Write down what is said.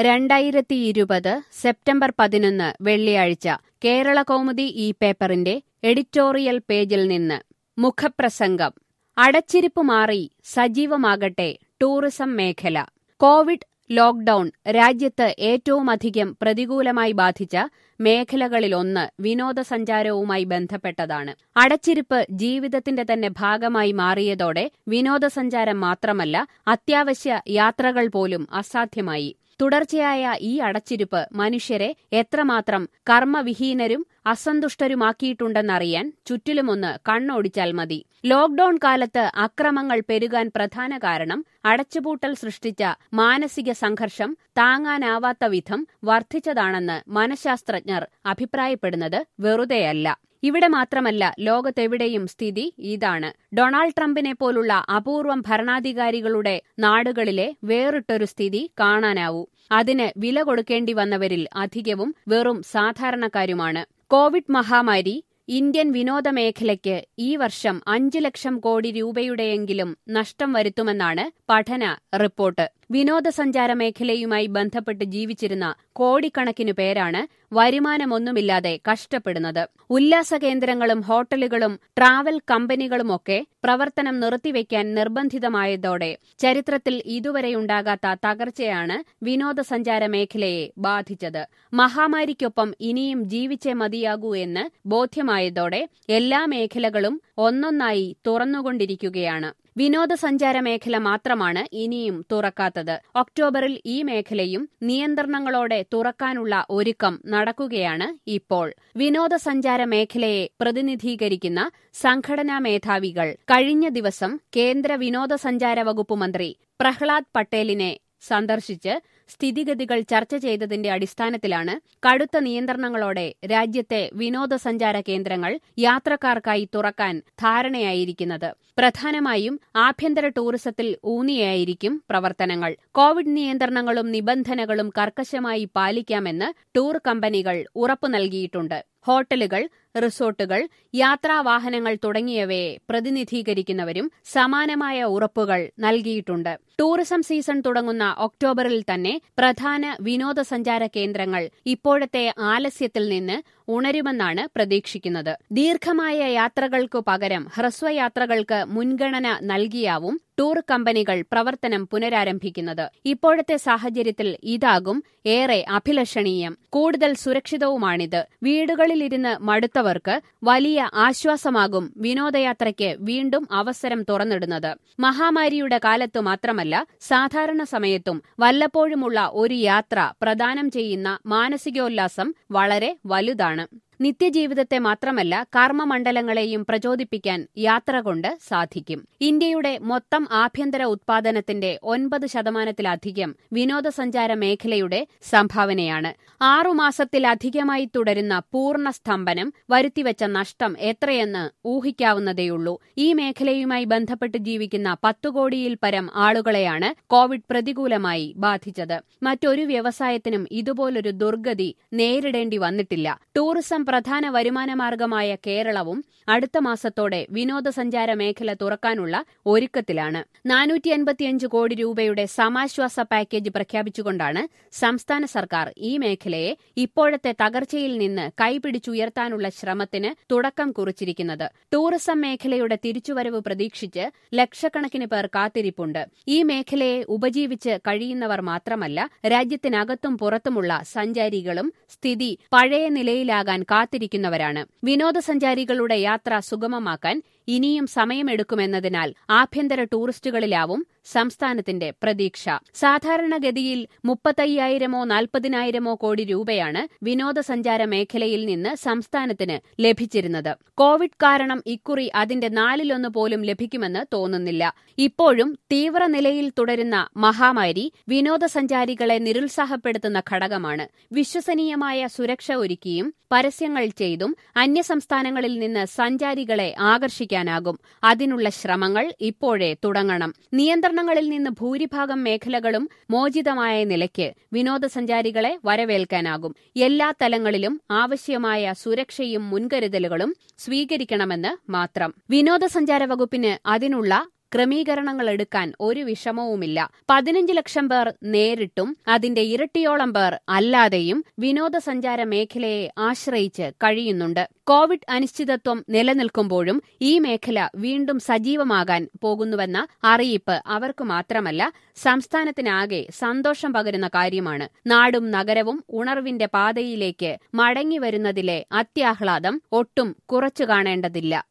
രണ്ടായിരത്തി ഇരുപത് സെപ്റ്റംബർ പതിനൊന്ന് വെള്ളിയാഴ്ച കേരള കൗമുദി ഈ പേപ്പറിന്റെ എഡിറ്റോറിയൽ പേജിൽ നിന്ന് മുഖപ്രസംഗം അടച്ചിരിപ്പ് മാറി സജീവമാകട്ടെ ടൂറിസം മേഖല കോവിഡ് ലോക്ഡൌൺ രാജ്യത്ത് ഏറ്റവുമധികം പ്രതികൂലമായി ബാധിച്ച മേഖലകളിലൊന്ന് വിനോദസഞ്ചാരവുമായി ബന്ധപ്പെട്ടതാണ് അടച്ചിരിപ്പ് ജീവിതത്തിന്റെ തന്നെ ഭാഗമായി മാറിയതോടെ വിനോദസഞ്ചാരം മാത്രമല്ല അത്യാവശ്യ യാത്രകൾ പോലും അസാധ്യമായി തുടർച്ചയായ ഈ അടച്ചിരിപ്പ് മനുഷ്യരെ എത്രമാത്രം കർമ്മവിഹീനരും അസന്തുഷ്ടരുമാക്കിയിട്ടുണ്ടെന്നറിയാൻ ചുറ്റിലുമൊന്ന് കണ്ണോടിച്ചാൽ മതി ലോക്ഡൌൺ കാലത്ത് അക്രമങ്ങൾ പെരുകാൻ പ്രധാന കാരണം അടച്ചുപൂട്ടൽ സൃഷ്ടിച്ച മാനസിക സംഘർഷം താങ്ങാനാവാത്ത വിധം വർദ്ധിച്ചതാണെന്ന് മനഃശാസ്ത്രജ്ഞർ അഭിപ്രായപ്പെടുന്നത് വെറുതെയല്ല ഇവിടെ മാത്രമല്ല ലോകത്തെവിടെയും സ്ഥിതി ഇതാണ് ഡൊണാൾഡ് ട്രംപിനെ പോലുള്ള അപൂർവം ഭരണാധികാരികളുടെ നാടുകളിലെ വേറിട്ടൊരു സ്ഥിതി കാണാനാവൂ അതിന് വില കൊടുക്കേണ്ടി വന്നവരിൽ അധികവും വെറും സാധാരണക്കാരുമാണ് കോവിഡ് മഹാമാരി ഇന്ത്യൻ വിനോദ മേഖലയ്ക്ക് ഈ വർഷം അഞ്ചു ലക്ഷം കോടി രൂപയുടെയെങ്കിലും നഷ്ടം വരുത്തുമെന്നാണ് പഠന റിപ്പോർട്ട് വിനോദസഞ്ചാര മേഖലയുമായി ബന്ധപ്പെട്ട് ജീവിച്ചിരുന്ന കോടിക്കണക്കിനു പേരാണ് വരുമാനമൊന്നുമില്ലാതെ കഷ്ടപ്പെടുന്നത് ഉല്ലാസ കേന്ദ്രങ്ങളും ഹോട്ടലുകളും ട്രാവൽ കമ്പനികളുമൊക്കെ പ്രവർത്തനം നിർത്തിവെക്കാൻ നിർബന്ധിതമായതോടെ ചരിത്രത്തിൽ ഇതുവരെയുണ്ടാകാത്ത തകർച്ചയാണ് വിനോദസഞ്ചാര മേഖലയെ ബാധിച്ചത് മഹാമാരിക്കൊപ്പം ഇനിയും ജീവിച്ചേ മതിയാകൂ എന്ന് ബോധ്യമായതോടെ എല്ലാ മേഖലകളും ഒന്നൊന്നായി തുറന്നുകൊണ്ടിരിക്കുകയാണ് വിനോദസഞ്ചാര മേഖല മാത്രമാണ് ഇനിയും തുറക്കാത്തത് ഒക്ടോബറിൽ ഈ മേഖലയും നിയന്ത്രണങ്ങളോടെ തുറക്കാനുള്ള ഒരുക്കം നടക്കുകയാണ് ഇപ്പോൾ വിനോദസഞ്ചാര മേഖലയെ പ്രതിനിധീകരിക്കുന്ന സംഘടനാ മേധാവികൾ കഴിഞ്ഞ ദിവസം കേന്ദ്ര വിനോദസഞ്ചാര വകുപ്പ് മന്ത്രി പ്രഹ്ലാദ് പട്ടേലിനെ സന്ദർശിച്ച് സ്ഥിതിഗതികൾ ചർച്ച ചെയ്തതിന്റെ അടിസ്ഥാനത്തിലാണ് കടുത്ത നിയന്ത്രണങ്ങളോടെ രാജ്യത്തെ വിനോദസഞ്ചാര കേന്ദ്രങ്ങൾ യാത്രക്കാർക്കായി തുറക്കാൻ ധാരണയായിരിക്കുന്നത് പ്രധാനമായും ആഭ്യന്തര ടൂറിസത്തിൽ ഊന്നിയായിരിക്കും പ്രവർത്തനങ്ങൾ കോവിഡ് നിയന്ത്രണങ്ങളും നിബന്ധനകളും കർക്കശമായി പാലിക്കാമെന്ന് ടൂർ കമ്പനികൾ ഉറപ്പു നൽകിയിട്ടുണ്ട് ഹോട്ടലുകൾ റിസോർട്ടുകൾ യാത്രാവാഹനങ്ങൾ തുടങ്ങിയവയെ പ്രതിനിധീകരിക്കുന്നവരും സമാനമായ ഉറപ്പുകൾ നൽകിയിട്ടുണ്ട് ടൂറിസം സീസൺ തുടങ്ങുന്ന ഒക്ടോബറിൽ തന്നെ പ്രധാന വിനോദസഞ്ചാര കേന്ദ്രങ്ങൾ ഇപ്പോഴത്തെ ആലസ്യത്തിൽ നിന്ന് ഉണരുമെന്നാണ് പ്രതീക്ഷിക്കുന്നത് ദീർഘമായ യാത്രകൾക്കു പകരം ഹ്രസ്വയാത്രകൾക്ക് മുൻഗണന നൽകിയാവും ടൂർ കമ്പനികൾ പ്രവർത്തനം പുനരാരംഭിക്കുന്നത് ഇപ്പോഴത്തെ സാഹചര്യത്തിൽ ഇതാകും ഏറെ അഭിലഷണീയം കൂടുതൽ സുരക്ഷിതവുമാണിത് വീടുകളിലിരുന്ന് മടുത്തവർക്ക് വലിയ ആശ്വാസമാകും വിനോദയാത്രയ്ക്ക് വീണ്ടും അവസരം തുറന്നിടുന്നത് മഹാമാരിയുടെ കാലത്തു മാത്രമല്ല സാധാരണ സമയത്തും വല്ലപ്പോഴുമുള്ള ഒരു യാത്ര പ്രദാനം ചെയ്യുന്ന മാനസികോല്ലാസം വളരെ വലുതാണ് നിത്യജീവിതത്തെ മാത്രമല്ല കർമ്മമണ്ഡലങ്ങളെയും പ്രചോദിപ്പിക്കാൻ യാത്ര കൊണ്ട് സാധിക്കും ഇന്ത്യയുടെ മൊത്തം ആഭ്യന്തര ഉത്പാദനത്തിന്റെ ഒൻപത് ശതമാനത്തിലധികം വിനോദസഞ്ചാര മേഖലയുടെ സംഭാവനയാണ് ആറുമാസത്തിലധികമായി തുടരുന്ന പൂർണ്ണ സ്തംഭനം വരുത്തിവെച്ച നഷ്ടം എത്രയെന്ന് ഊഹിക്കാവുന്നതേയുള്ളൂ ഈ മേഖലയുമായി ബന്ധപ്പെട്ട് ജീവിക്കുന്ന പത്തു കോടിയിൽ പരം ആളുകളെയാണ് കോവിഡ് പ്രതികൂലമായി ബാധിച്ചത് മറ്റൊരു വ്യവസായത്തിനും ഇതുപോലൊരു ദുർഗതി നേരിടേണ്ടി വന്നിട്ടില്ല ടൂറിസം പ്രധാന വരുമാനമാർഗമായ കേരളവും അടുത്ത മാസത്തോടെ വിനോദസഞ്ചാര മേഖല തുറക്കാനുള്ള ഒരുക്കത്തിലാണ് നാനൂറ്റി അൻപത്തിയഞ്ച് കോടി രൂപയുടെ സമാശ്വാസ പാക്കേജ് പ്രഖ്യാപിച്ചുകൊണ്ടാണ് സംസ്ഥാന സർക്കാർ ഈ മേഖലയെ ഇപ്പോഴത്തെ തകർച്ചയിൽ നിന്ന് കൈപിടിച്ചുയർത്താനുള്ള ശ്രമത്തിന് തുടക്കം കുറിച്ചിരിക്കുന്നത് ടൂറിസം മേഖലയുടെ തിരിച്ചുവരവ് പ്രതീക്ഷിച്ച് ലക്ഷക്കണക്കിന് പേർ കാത്തിരിപ്പുണ്ട് ഈ മേഖലയെ ഉപജീവിച്ച് കഴിയുന്നവർ മാത്രമല്ല രാജ്യത്തിനകത്തും പുറത്തുമുള്ള സഞ്ചാരികളും സ്ഥിതി പഴയ നിലയിലാകാൻ കാത്തിരിക്കുന്നവരാണ് വിനോദസഞ്ചാരികളുടെ യാത്ര സുഗമമാക്കാൻ ഇനിയും സമയമെടുക്കുമെന്നതിനാൽ ആഭ്യന്തര ടൂറിസ്റ്റുകളിലാവും സംസ്ഥാനത്തിന്റെ പ്രതീക്ഷ സാധാരണഗതിയിൽ മുപ്പത്തയ്യായിരമോ നാൽപ്പതിനായിരമോ കോടി രൂപയാണ് വിനോദസഞ്ചാര മേഖലയിൽ നിന്ന് സംസ്ഥാനത്തിന് ലഭിച്ചിരുന്നത് കോവിഡ് കാരണം ഇക്കുറി അതിന്റെ നാലിലൊന്ന് പോലും ലഭിക്കുമെന്ന് തോന്നുന്നില്ല ഇപ്പോഴും തീവ്ര നിലയിൽ തുടരുന്ന മഹാമാരി വിനോദസഞ്ചാരികളെ നിരുത്സാഹപ്പെടുത്തുന്ന ഘടകമാണ് വിശ്വസനീയമായ സുരക്ഷ ഒരുക്കിയും പരസ്യങ്ങൾ ചെയ്തും അന്യസംസ്ഥാനങ്ങളിൽ നിന്ന് സഞ്ചാരികളെ ആകർഷിക്കാനാകും അതിനുള്ള ശ്രമങ്ങൾ ഇപ്പോഴേ തുടങ്ങണം നിയന്ത്രണങ്ങളിൽ നിന്ന് ഭൂരിഭാഗം മേഖലകളും മോചിതമായ നിലയ്ക്ക് വിനോദസഞ്ചാരികളെ വരവേൽക്കാനാകും എല്ലാ തലങ്ങളിലും ആവശ്യമായ സുരക്ഷയും മുൻകരുതലുകളും സ്വീകരിക്കണമെന്ന് മാത്രം വിനോദസഞ്ചാര വകുപ്പിന് അതിനുള്ള ക്രമീകരണങ്ങൾ എടുക്കാൻ ഒരു വിഷമവുമില്ല പതിനഞ്ച് ലക്ഷം പേർ നേരിട്ടും അതിന്റെ ഇരട്ടിയോളം പേർ അല്ലാതെയും വിനോദസഞ്ചാര മേഖലയെ ആശ്രയിച്ച് കഴിയുന്നുണ്ട് കോവിഡ് അനിശ്ചിതത്വം നിലനിൽക്കുമ്പോഴും ഈ മേഖല വീണ്ടും സജീവമാകാൻ പോകുന്നുവെന്ന അറിയിപ്പ് അവർക്ക് മാത്രമല്ല സംസ്ഥാനത്തിനാകെ സന്തോഷം പകരുന്ന കാര്യമാണ് നാടും നഗരവും ഉണർവിന്റെ പാതയിലേക്ക് മടങ്ങിവരുന്നതിലെ അത്യാഹ്ലാദം ഒട്ടും കുറച്ചു കാണേണ്ടതില്ല